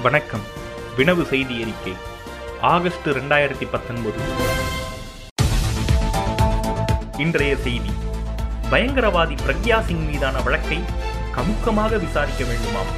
வணக்கம் வினவு செய்தி அறிக்கை ஆகஸ்ட் ரெண்டாயிரத்தி பத்தொன்பது இன்றைய செய்தி பயங்கரவாதி பிரக்யா சிங் மீதான வழக்கை கமுக்கமாக விசாரிக்க வேண்டுமாம்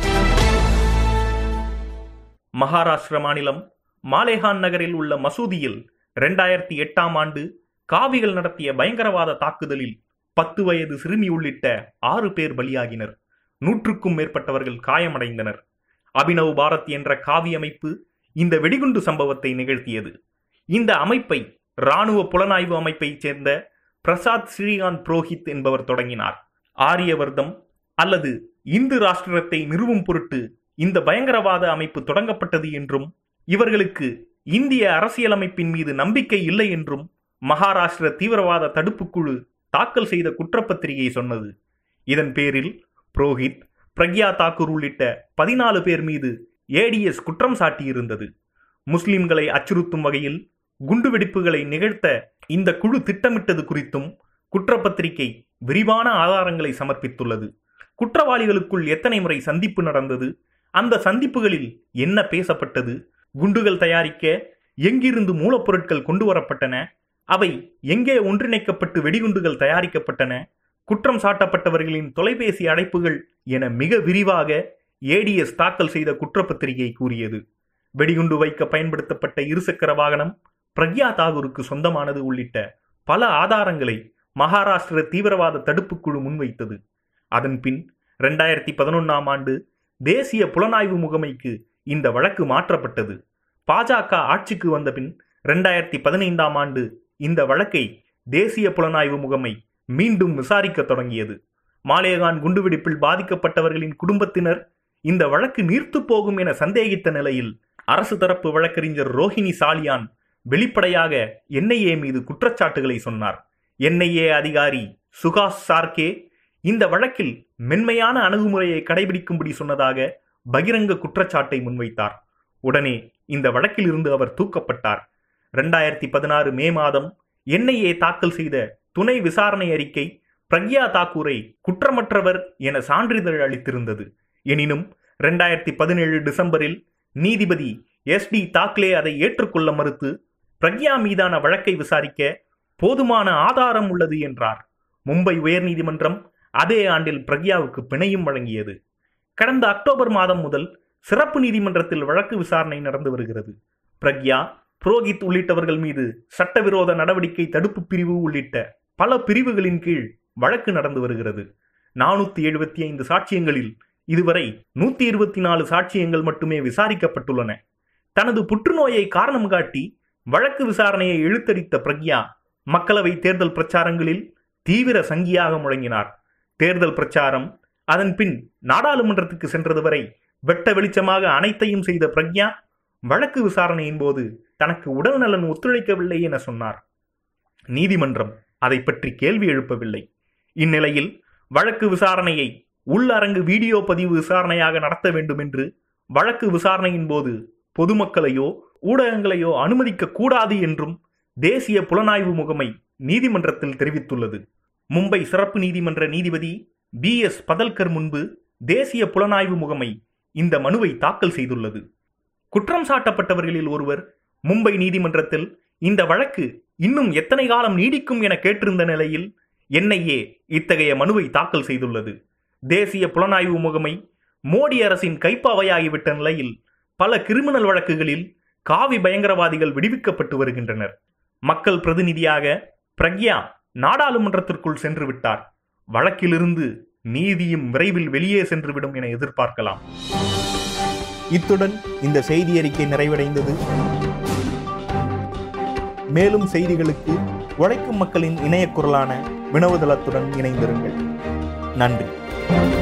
மகாராஷ்டிர மாநிலம் மாலேகான் நகரில் உள்ள மசூதியில் இரண்டாயிரத்தி எட்டாம் ஆண்டு காவிகள் நடத்திய பயங்கரவாத தாக்குதலில் பத்து வயது சிறுமி உள்ளிட்ட ஆறு பேர் பலியாகினர் நூற்றுக்கும் மேற்பட்டவர்கள் காயமடைந்தனர் அபினவ் பாரத் என்ற காவி அமைப்பு இந்த வெடிகுண்டு சம்பவத்தை நிகழ்த்தியது இந்த அமைப்பை ராணுவ புலனாய்வு அமைப்பைச் சேர்ந்த பிரசாத் ஸ்ரீகாந்த் புரோஹித் என்பவர் தொடங்கினார் ஆரியவர்தம் அல்லது இந்து ராஷ்டிரத்தை நிறுவும் பொருட்டு இந்த பயங்கரவாத அமைப்பு தொடங்கப்பட்டது என்றும் இவர்களுக்கு இந்திய அரசியலமைப்பின் மீது நம்பிக்கை இல்லை என்றும் மகாராஷ்டிர தீவிரவாத தடுப்புக் குழு தாக்கல் செய்த குற்றப்பத்திரிகை சொன்னது இதன் பேரில் புரோஹித் பிரக்யா தாக்கூர் உள்ளிட்ட பதினாலு பேர் மீது ஏடிஎஸ் குற்றம் சாட்டியிருந்தது முஸ்லிம்களை அச்சுறுத்தும் வகையில் குண்டுவெடிப்புகளை நிகழ்த்த இந்த குழு திட்டமிட்டது குறித்தும் குற்றப்பத்திரிகை விரிவான ஆதாரங்களை சமர்ப்பித்துள்ளது குற்றவாளிகளுக்குள் எத்தனை முறை சந்திப்பு நடந்தது அந்த சந்திப்புகளில் என்ன பேசப்பட்டது குண்டுகள் தயாரிக்க எங்கிருந்து மூலப்பொருட்கள் கொண்டு வரப்பட்டன அவை எங்கே ஒன்றிணைக்கப்பட்டு வெடிகுண்டுகள் தயாரிக்கப்பட்டன குற்றம் சாட்டப்பட்டவர்களின் தொலைபேசி அழைப்புகள் என மிக விரிவாக ஏடிஎஸ் தாக்கல் செய்த குற்றப்பத்திரிகை கூறியது வெடிகுண்டு வைக்க பயன்படுத்தப்பட்ட இருசக்கர வாகனம் பிரக்யா தாகூருக்கு சொந்தமானது உள்ளிட்ட பல ஆதாரங்களை மகாராஷ்டிர தீவிரவாத தடுப்புக் குழு முன்வைத்தது அதன்பின் இரண்டாயிரத்தி பதினொன்னாம் ஆண்டு தேசிய புலனாய்வு முகமைக்கு இந்த வழக்கு மாற்றப்பட்டது பாஜக ஆட்சிக்கு வந்தபின் இரண்டாயிரத்தி பதினைந்தாம் ஆண்டு இந்த வழக்கை தேசிய புலனாய்வு முகமை மீண்டும் விசாரிக்க தொடங்கியது மாலேகான் குண்டுவெடிப்பில் பாதிக்கப்பட்டவர்களின் குடும்பத்தினர் இந்த வழக்கு நீர்த்து போகும் என சந்தேகித்த நிலையில் அரசு தரப்பு வழக்கறிஞர் ரோஹிணி சாலியான் வெளிப்படையாக என்ஐஏ மீது குற்றச்சாட்டுகளை சொன்னார் என்ஐஏ அதிகாரி சுகாஷ் சார்கே இந்த வழக்கில் மென்மையான அணுகுமுறையை கடைபிடிக்கும்படி சொன்னதாக பகிரங்க குற்றச்சாட்டை முன்வைத்தார் உடனே இந்த வழக்கில் இருந்து அவர் தூக்கப்பட்டார் இரண்டாயிரத்தி பதினாறு மே மாதம் என்ஐஏ தாக்கல் செய்த துணை விசாரணை அறிக்கை பிரக்யா தாக்கூரை குற்றமற்றவர் என சான்றிதழ் அளித்திருந்தது எனினும் இரண்டாயிரத்தி பதினேழு டிசம்பரில் நீதிபதி எஸ் டி தாக்லே அதை ஏற்றுக்கொள்ள மறுத்து பிரக்யா மீதான வழக்கை விசாரிக்க போதுமான ஆதாரம் உள்ளது என்றார் மும்பை உயர்நீதிமன்றம் அதே ஆண்டில் பிரக்யாவுக்கு பிணையும் வழங்கியது கடந்த அக்டோபர் மாதம் முதல் சிறப்பு நீதிமன்றத்தில் வழக்கு விசாரணை நடந்து வருகிறது பிரக்யா புரோகித் உள்ளிட்டவர்கள் மீது சட்டவிரோத நடவடிக்கை தடுப்பு பிரிவு உள்ளிட்ட பல பிரிவுகளின் கீழ் வழக்கு நடந்து வருகிறது நானூத்தி எழுபத்தி ஐந்து சாட்சியங்களில் இதுவரை நூத்தி இருபத்தி நாலு சாட்சியங்கள் மட்டுமே விசாரிக்கப்பட்டுள்ளன தனது புற்றுநோயை காரணம் காட்டி வழக்கு விசாரணையை இழுத்தடித்த பிரக்யா மக்களவை தேர்தல் பிரச்சாரங்களில் தீவிர சங்கியாக முழங்கினார் தேர்தல் பிரச்சாரம் அதன் பின் நாடாளுமன்றத்துக்கு சென்றது வரை வெட்ட வெளிச்சமாக அனைத்தையும் செய்த பிரக்யா வழக்கு விசாரணையின் போது தனக்கு உடல் நலன் ஒத்துழைக்கவில்லை என சொன்னார் நீதிமன்றம் அதை பற்றி கேள்வி எழுப்பவில்லை இந்நிலையில் வழக்கு விசாரணையை உள்ளரங்கு வீடியோ பதிவு விசாரணையாக நடத்த வேண்டும் என்று வழக்கு விசாரணையின் போது பொதுமக்களையோ ஊடகங்களையோ அனுமதிக்க கூடாது என்றும் தேசிய புலனாய்வு முகமை நீதிமன்றத்தில் தெரிவித்துள்ளது மும்பை சிறப்பு நீதிமன்ற நீதிபதி பி எஸ் பதல்கர் முன்பு தேசிய புலனாய்வு முகமை இந்த மனுவை தாக்கல் செய்துள்ளது குற்றம் சாட்டப்பட்டவர்களில் ஒருவர் மும்பை நீதிமன்றத்தில் இந்த வழக்கு இன்னும் எத்தனை காலம் நீடிக்கும் என கேட்டிருந்த நிலையில் என்ஐஏ இத்தகைய மனுவை தாக்கல் செய்துள்ளது தேசிய புலனாய்வு முகமை மோடி அரசின் கைப்பாவையாகிவிட்ட நிலையில் பல கிரிமினல் வழக்குகளில் காவி பயங்கரவாதிகள் விடுவிக்கப்பட்டு வருகின்றனர் மக்கள் பிரதிநிதியாக பிரக்யா நாடாளுமன்றத்திற்குள் சென்று விட்டார் வழக்கிலிருந்து நீதியும் விரைவில் வெளியே சென்றுவிடும் என எதிர்பார்க்கலாம் இத்துடன் இந்த செய்தி அறிக்கை நிறைவடைந்தது மேலும் செய்திகளுக்கு உழைக்கும் மக்களின் இணைய குரலான வினவுதளத்துடன் இணைந்திருங்கள் நன்றி